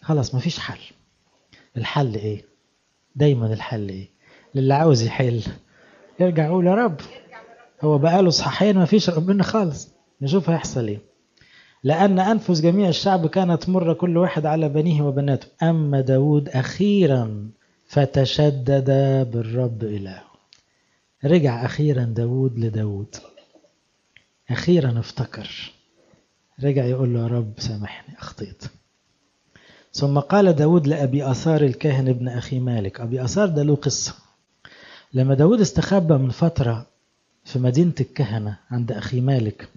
خلاص مفيش حل الحل ايه دايما الحل ايه للي عاوز يحل يرجع يقول يا رب هو بقاله صحيين مفيش ربنا خالص نشوف هيحصل ايه لأن أنفس جميع الشعب كانت مرة كل واحد على بنيه وبناته أما داود أخيرا فتشدد بالرب إلهه رجع أخيرا داود لداود أخيرا افتكر رجع يقول له يا رب سامحني أخطيت ثم قال داود لأبي أثار الكاهن ابن أخي مالك أبي أثار ده له قصة لما داود استخبى من فترة في مدينة الكهنة عند أخي مالك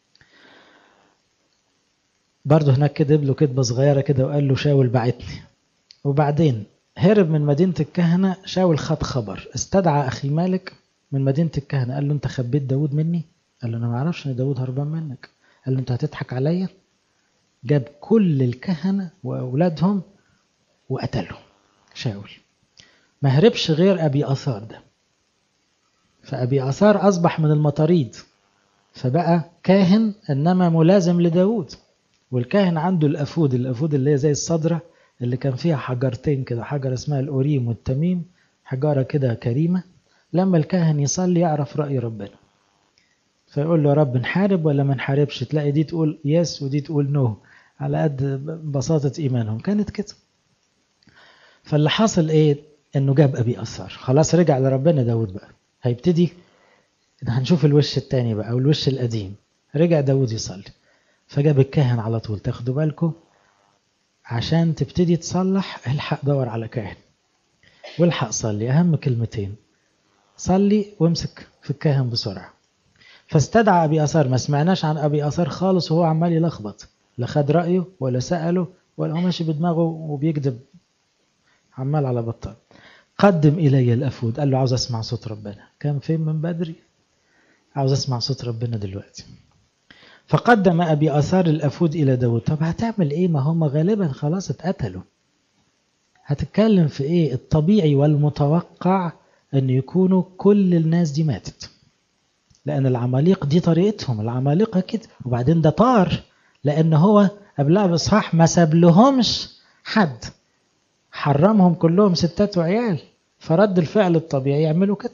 برضه هناك كدب له كدبة صغيرة كده وقال له شاول بعتني وبعدين هرب من مدينة الكهنة شاول خد خبر استدعى أخي مالك من مدينة الكهنة قال له أنت خبيت داود مني قال له أنا ما أعرفش إن داود هربان منك قال له أنت هتضحك عليا جاب كل الكهنة وأولادهم وقتلهم شاول ما هربش غير أبي أثار ده فأبي أثار أصبح من المطاريد فبقى كاهن إنما ملازم لداود والكاهن عنده الأفود الأفود اللي هي زي الصدرة اللي كان فيها حجرتين كده حجر اسمها الأوريم والتميم حجارة كده كريمة لما الكاهن يصلي يعرف رأي ربنا فيقول له يا رب نحارب ولا ما نحاربش تلاقي دي تقول يس ودي تقول نو على قد بساطة إيمانهم كانت كده فاللي حصل إيه إنه جاب أبي أثار خلاص رجع لربنا داود بقى هيبتدي هنشوف الوش التاني بقى أو الوش القديم رجع داود يصلي فجاب الكاهن على طول تاخدوا بالكم عشان تبتدي تصلح الحق دور على كاهن والحق صلي أهم كلمتين صلي وامسك في الكاهن بسرعة فاستدعى أبي أثار ما سمعناش عن أبي أثار خالص وهو عمال يلخبط لا خد رأيه ولا سأله ولا هو ماشي بدماغه وبيكذب عمال على بطال قدم إلي الأفود قال له عاوز أسمع صوت ربنا كان فين من بدري عاوز أسمع صوت ربنا دلوقتي فقدم أبي أثار الأفود إلى داود طب هتعمل إيه ما هم غالبا خلاص اتقتلوا هتتكلم في إيه الطبيعي والمتوقع أن يكونوا كل الناس دي ماتت لأن العماليق دي طريقتهم العمالقة كده وبعدين ده طار لأن هو قبلها بإصحاح ما ساب لهمش حد حرمهم كلهم ستات وعيال فرد الفعل الطبيعي يعملوا كده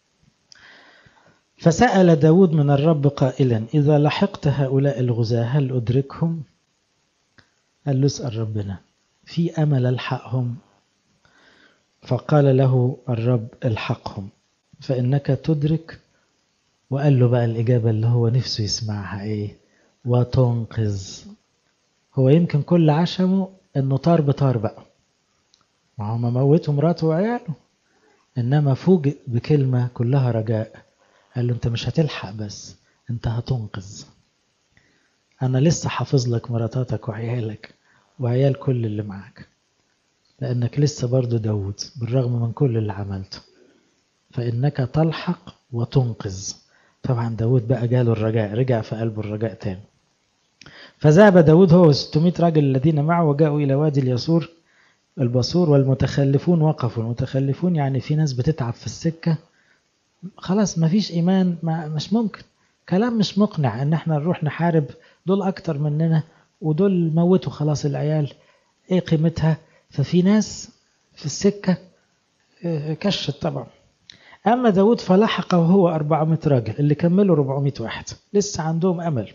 فسأل داود من الرب قائلا إذا لحقت هؤلاء الغزاة هل أدركهم قال له اسأل ربنا في أمل ألحقهم فقال له الرب الحقهم فإنك تدرك وقال له بقى الإجابة اللي هو نفسه يسمعها إيه وتنقذ هو يمكن كل عشمه إنه طار بطار بقى ما هو موته مراته وعياله إنما فوجئ بكلمة كلها رجاء قال له أنت مش هتلحق بس أنت هتنقذ أنا لسه حافظ لك مراتاتك وعيالك وعيال كل اللي معاك لأنك لسه برضو داود بالرغم من كل اللي عملته فإنك تلحق وتنقذ طبعا داود بقى جاله الرجاء رجع في قلبه الرجاء تاني فذهب داود هو 600 راجل الذين معه وجاءوا إلى وادي اليسور البصور والمتخلفون وقفوا المتخلفون يعني في ناس بتتعب في السكة خلاص ما فيش إيمان ما مش ممكن كلام مش مقنع إن احنا نروح نحارب دول أكتر مننا ودول موتوا خلاص العيال إيه قيمتها ففي ناس في السكة كشت طبعا أما داود فلحق وهو 400 راجل اللي كملوا 400 واحد لسه عندهم أمل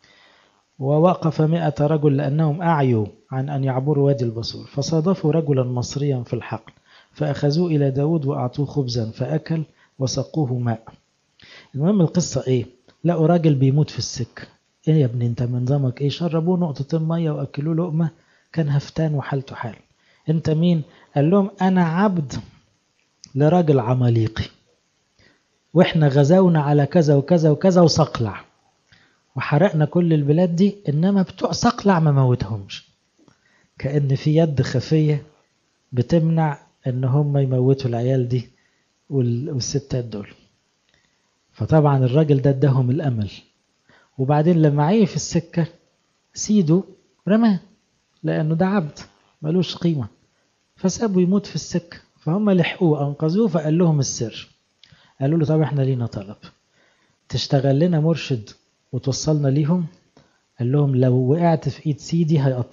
ووقف مئة رجل لأنهم أعيوا عن أن يعبروا وادي البصور فصادفوا رجلا مصريا في الحقل فأخذوه إلى داود وأعطوه خبزا فأكل وسقوه ماء المهم القصة إيه لقوا راجل بيموت في السكة إيه يا ابني أنت من نظامك إيه شربوه نقطتين مية وأكلوه لقمة كان هفتان وحالته حال أنت مين قال لهم أنا عبد لراجل عماليقي واحنا غزونا على كذا وكذا وكذا وصقلع وحرقنا كل البلاد دي انما بتوع صقلع ما موتهمش كأن في يد خفية بتمنع ان هم يموتوا العيال دي والستات دول فطبعا الراجل ده اداهم الامل وبعدين لما عيه في السكة سيده رماه لانه ده عبد ملوش قيمة فسابه يموت في السكة فهم لحقوه انقذوه فقال لهم السر قالوا له طب احنا لينا طلب تشتغل لنا مرشد وتوصلنا ليهم قال لهم لو وقعت في ايد سيدي هيقطع